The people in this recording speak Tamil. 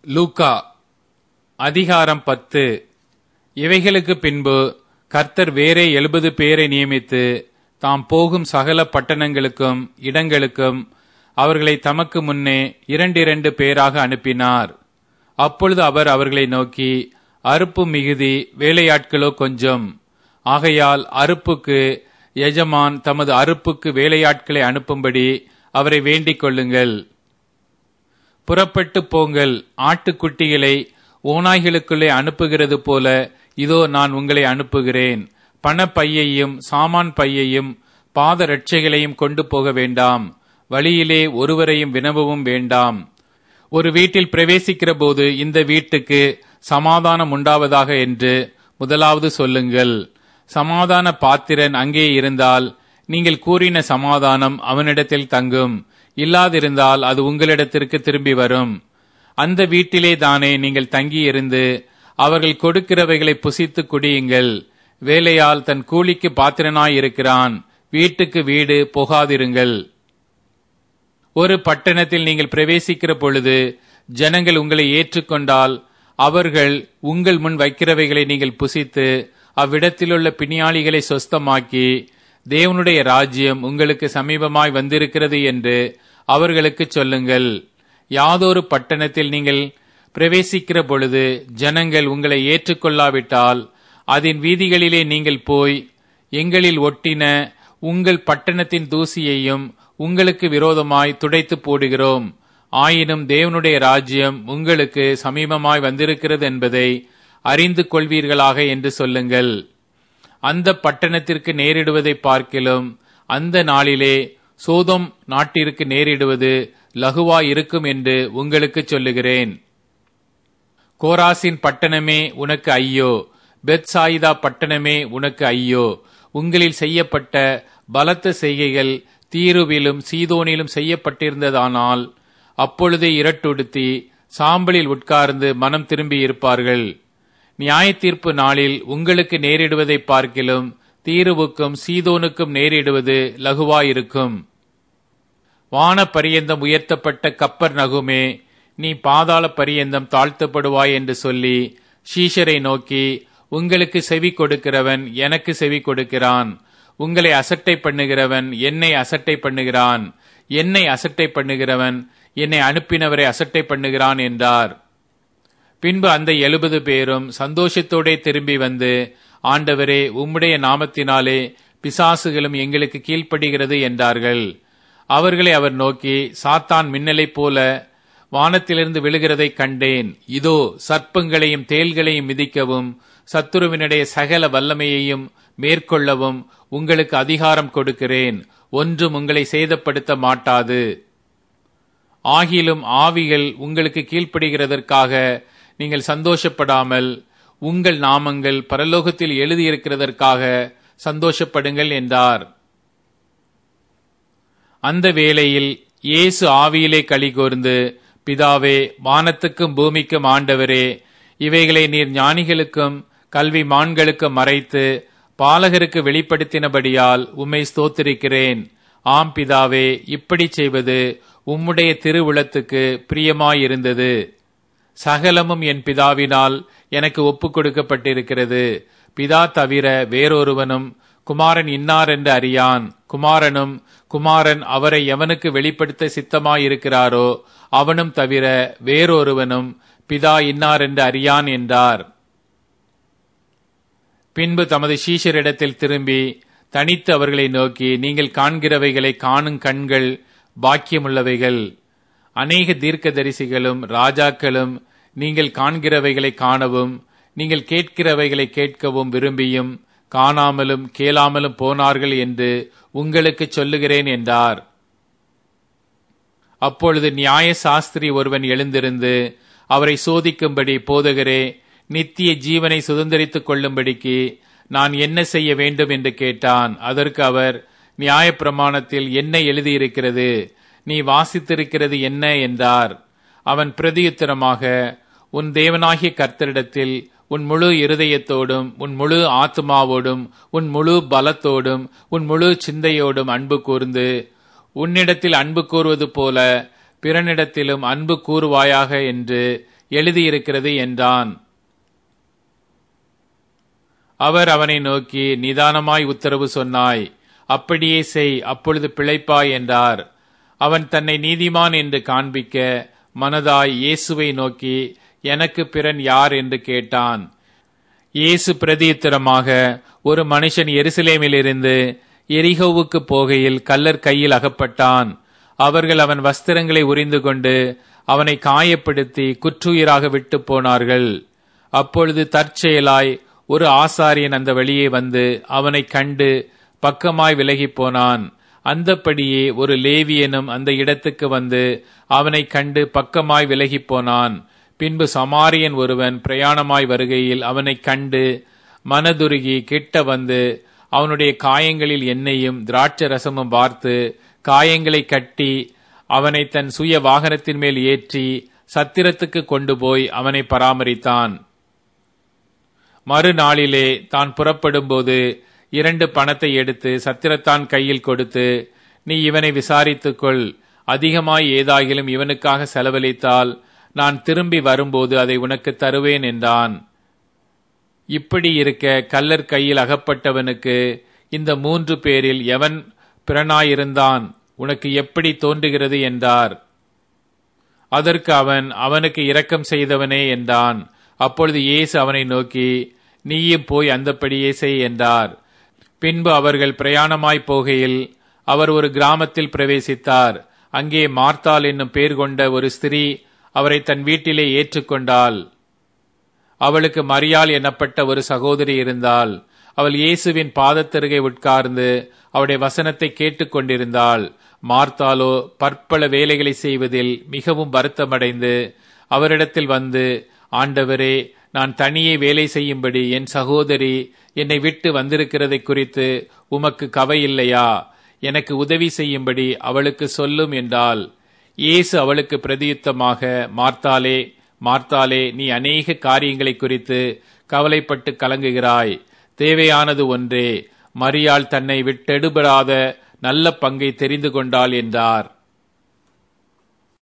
லூக்கா அதிகாரம் பத்து இவைகளுக்கு பின்பு கர்த்தர் வேறே எழுபது பேரை நியமித்து தாம் போகும் சகல பட்டணங்களுக்கும் இடங்களுக்கும் அவர்களை தமக்கு முன்னே இரண்டிரண்டு பேராக அனுப்பினார் அப்பொழுது அவர் அவர்களை நோக்கி அறுப்பு மிகுதி வேலையாட்களோ கொஞ்சம் ஆகையால் அறுப்புக்கு எஜமான் தமது அறுப்புக்கு வேலையாட்களை அனுப்பும்படி அவரை வேண்டிக் கொள்ளுங்கள் புறப்பட்டு போங்கள் ஆட்டுக்குட்டிகளை ஓநாய்களுக்குள்ளே அனுப்புகிறது போல இதோ நான் உங்களை அனுப்புகிறேன் பணப்பையையும் சாமான் பையையும் பாத ரட்சைகளையும் கொண்டு போக வேண்டாம் வழியிலே ஒருவரையும் வினவவும் வேண்டாம் ஒரு வீட்டில் பிரவேசிக்கிற போது இந்த வீட்டுக்கு சமாதானம் உண்டாவதாக என்று முதலாவது சொல்லுங்கள் சமாதான பாத்திரன் அங்கே இருந்தால் நீங்கள் கூறின சமாதானம் அவனிடத்தில் தங்கும் இல்லாதிருந்தால் அது உங்களிடத்திற்கு திரும்பி வரும் அந்த வீட்டிலே தானே நீங்கள் தங்கியிருந்து அவர்கள் கொடுக்கிறவைகளை புசித்து குடியுங்கள் வேலையால் தன் கூலிக்கு பாத்திரனாயிருக்கிறான் வீட்டுக்கு வீடு போகாதிருங்கள் ஒரு பட்டணத்தில் நீங்கள் பிரவேசிக்கிற பொழுது ஜனங்கள் உங்களை ஏற்றுக்கொண்டால் அவர்கள் உங்கள் முன் வைக்கிறவைகளை நீங்கள் புசித்து அவ்விடத்திலுள்ள பிணியாளிகளை சொஸ்தமாக்கி தேவனுடைய ராஜ்யம் உங்களுக்கு சமீபமாய் வந்திருக்கிறது என்று அவர்களுக்கு சொல்லுங்கள் யாதொரு பட்டணத்தில் நீங்கள் பிரவேசிக்கிற பொழுது ஜனங்கள் உங்களை ஏற்றுக்கொள்ளாவிட்டால் அதன் வீதிகளிலே நீங்கள் போய் எங்களில் ஒட்டின உங்கள் பட்டணத்தின் தூசியையும் உங்களுக்கு விரோதமாய் துடைத்து போடுகிறோம் ஆயினும் தேவனுடைய ராஜ்யம் உங்களுக்கு சமீபமாய் வந்திருக்கிறது என்பதை அறிந்து கொள்வீர்களாக என்று சொல்லுங்கள் அந்த பட்டணத்திற்கு நேரிடுவதை பார்க்கிலும் அந்த நாளிலே சோதம் நாட்டிற்கு நேரிடுவது லகுவாய் இருக்கும் என்று உங்களுக்கு சொல்லுகிறேன் கோராசின் பட்டணமே உனக்கு ஐயோ பெத்சாயிதா பட்டணமே உனக்கு ஐயோ உங்களில் செய்யப்பட்ட பலத்த செய்கைகள் தீருவிலும் சீதோனிலும் செய்யப்பட்டிருந்ததானால் அப்பொழுதே இரட்டுடுத்தி சாம்பலில் உட்கார்ந்து மனம் திரும்பி இருப்பார்கள் நியாய தீர்ப்பு நாளில் உங்களுக்கு நேரிடுவதை பார்க்கிலும் தீருவுக்கும் சீதோனுக்கும் நேரிடுவது லகுவாயிருக்கும் வான பரியந்தம் உயர்த்தப்பட்ட கப்பர் நகுமே நீ பாதாள பரியந்தம் தாழ்த்தப்படுவாய் என்று சொல்லி ஷீஷரை நோக்கி உங்களுக்கு செவி கொடுக்கிறவன் எனக்கு செவி கொடுக்கிறான் உங்களை அசட்டை பண்ணுகிறவன் என்னை அசட்டை பண்ணுகிறான் என்னை அசட்டை பண்ணுகிறவன் என்னை அனுப்பினவரை அசட்டை பண்ணுகிறான் என்றார் பின்பு அந்த எழுபது பேரும் சந்தோஷத்தோடே திரும்பி வந்து ஆண்டவரே உம்முடைய நாமத்தினாலே பிசாசுகளும் எங்களுக்கு கீழ்ப்படுகிறது என்றார்கள் அவர்களை அவர் நோக்கி சாத்தான் மின்னலைப் போல வானத்திலிருந்து விழுகிறதை கண்டேன் இதோ சர்ப்பங்களையும் தேள்களையும் மிதிக்கவும் சத்துருவினுடைய சகல வல்லமையையும் மேற்கொள்ளவும் உங்களுக்கு அதிகாரம் கொடுக்கிறேன் ஒன்றும் உங்களை சேதப்படுத்த மாட்டாது ஆகிலும் ஆவிகள் உங்களுக்கு கீழ்ப்படுகிறதற்காக நீங்கள் சந்தோஷப்படாமல் உங்கள் நாமங்கள் பரலோகத்தில் எழுதியிருக்கிறதற்காக சந்தோஷப்படுங்கள் என்றார் அந்த வேளையில் இயேசு ஆவியிலே கலிகூர்ந்து பிதாவே வானத்துக்கும் பூமிக்கும் ஆண்டவரே இவைகளை நீர் ஞானிகளுக்கும் கல்வி மான்களுக்கும் மறைத்து பாலகருக்கு வெளிப்படுத்தினபடியால் உம்மை ஸ்தோத்திரிக்கிறேன் ஆம் பிதாவே இப்படி செய்வது உம்முடைய திருவுளத்துக்கு பிரியமாயிருந்தது சகலமும் என் பிதாவினால் எனக்கு ஒப்புக் கொடுக்கப்பட்டிருக்கிறது பிதா தவிர வேறொருவனும் குமாரன் இன்னார் என்று அறியான் குமாரனும் குமாரன் அவரை எவனுக்கு வெளிப்படுத்த சித்தமாயிருக்கிறாரோ அவனும் தவிர வேறொருவனும் பிதா இன்னார் என்று அறியான் என்றார் பின்பு தமது சீஷரிடத்தில் திரும்பி தனித்து அவர்களை நோக்கி நீங்கள் காண்கிறவைகளை காணும் கண்கள் பாக்கியமுள்ளவைகள் அநேக தீர்க்கதரிசிகளும் ராஜாக்களும் நீங்கள் காண்கிறவைகளை காணவும் நீங்கள் கேட்கிறவைகளை கேட்கவும் விரும்பியும் காணாமலும் கேளாமலும் போனார்கள் என்று உங்களுக்கு சொல்லுகிறேன் என்றார் அப்பொழுது நியாய சாஸ்திரி ஒருவன் எழுந்திருந்து அவரை சோதிக்கும்படி போதகரே நித்திய ஜீவனை சுதந்திரித்துக் கொள்ளும்படிக்கு நான் என்ன செய்ய வேண்டும் என்று கேட்டான் அதற்கு அவர் நியாயப்பிரமாணத்தில் என்ன எழுதியிருக்கிறது நீ வாசித்திருக்கிறது என்ன என்றார் அவன் பிரதியுத்தரமாக உன் தேவனாகிய கர்த்தரிடத்தில் உன் முழு இருதயத்தோடும் உன் முழு ஆத்மாவோடும் உன் முழு பலத்தோடும் உன் முழு சிந்தையோடும் அன்பு கூர்ந்து உன்னிடத்தில் அன்பு கூறுவது போல பிறனிடத்திலும் அன்பு கூறுவாயாக என்று எழுதியிருக்கிறது என்றான் அவர் அவனை நோக்கி நிதானமாய் உத்தரவு சொன்னாய் அப்படியே செய் அப்பொழுது பிழைப்பாய் என்றார் அவன் தன்னை நீதிமான் என்று காண்பிக்க மனதாய் இயேசுவை நோக்கி எனக்கு பிறன் யார் என்று கேட்டான் இயேசு பிரதியுத்தரமாக ஒரு மனுஷன் எருசலேமிலிருந்து எரிகோவுக்கு போகையில் கல்லர் கையில் அகப்பட்டான் அவர்கள் அவன் வஸ்திரங்களை உரிந்து கொண்டு அவனை காயப்படுத்தி குற்றுயிராக விட்டு போனார்கள் அப்பொழுது தற்செயலாய் ஒரு ஆசாரியன் அந்த வழியே வந்து அவனை கண்டு பக்கமாய் விலகி போனான் அந்தப்படியே ஒரு லேவியனும் அந்த இடத்துக்கு வந்து அவனை கண்டு பக்கமாய் விலகி போனான் பின்பு சமாரியன் ஒருவன் பிரயாணமாய் வருகையில் அவனை கண்டு மனதுருகி கிட்ட வந்து அவனுடைய காயங்களில் எண்ணெயும் திராட்சை ரசமும் பார்த்து காயங்களை கட்டி அவனை தன் சுய வாகனத்தின் மேல் ஏற்றி சத்திரத்துக்கு கொண்டு போய் அவனை பராமரித்தான் மறுநாளிலே தான் புறப்படும்போது இரண்டு பணத்தை எடுத்து சத்திரத்தான் கையில் கொடுத்து நீ இவனை விசாரித்துக்கொள் அதிகமாய் ஏதாகிலும் இவனுக்காக செலவழித்தால் நான் திரும்பி வரும்போது அதை உனக்கு தருவேன் என்றான் இப்படி இருக்க கல்லர் கையில் அகப்பட்டவனுக்கு இந்த மூன்று பேரில் எவன் பிறனாயிருந்தான் உனக்கு எப்படி தோன்றுகிறது என்றார் அதற்கு அவன் அவனுக்கு இரக்கம் செய்தவனே என்றான் அப்பொழுது இயேசு அவனை நோக்கி நீயும் போய் அந்தப்படியே செய் என்றார் பின்பு அவர்கள் பிரயாணமாய் போகையில் அவர் ஒரு கிராமத்தில் பிரவேசித்தார் அங்கே மார்த்தாள் என்னும் பேர் கொண்ட ஒரு ஸ்திரீ அவரை தன் வீட்டிலே ஏற்றுக்கொண்டாள் அவளுக்கு மரியாள் எனப்பட்ட ஒரு சகோதரி இருந்தாள் அவள் இயேசுவின் பாதத்தருகே உட்கார்ந்து அவருடைய வசனத்தை கேட்டுக்கொண்டிருந்தாள் மார்த்தாலோ பற்பல வேலைகளை செய்வதில் மிகவும் வருத்தமடைந்து அவரிடத்தில் வந்து ஆண்டவரே நான் தனியே வேலை செய்யும்படி என் சகோதரி என்னை விட்டு வந்திருக்கிறதை குறித்து உமக்கு கவையில்லையா எனக்கு உதவி செய்யும்படி அவளுக்கு சொல்லும் என்றால் இயேசு அவளுக்கு பிரதியுத்தமாக மார்த்தாலே மார்த்தாலே நீ அநேக காரியங்களை குறித்து கவலைப்பட்டு கலங்குகிறாய் தேவையானது ஒன்றே மரியாள் தன்னை விட்டெடுபடாத நல்ல பங்கை தெரிந்து கொண்டாள் என்றார்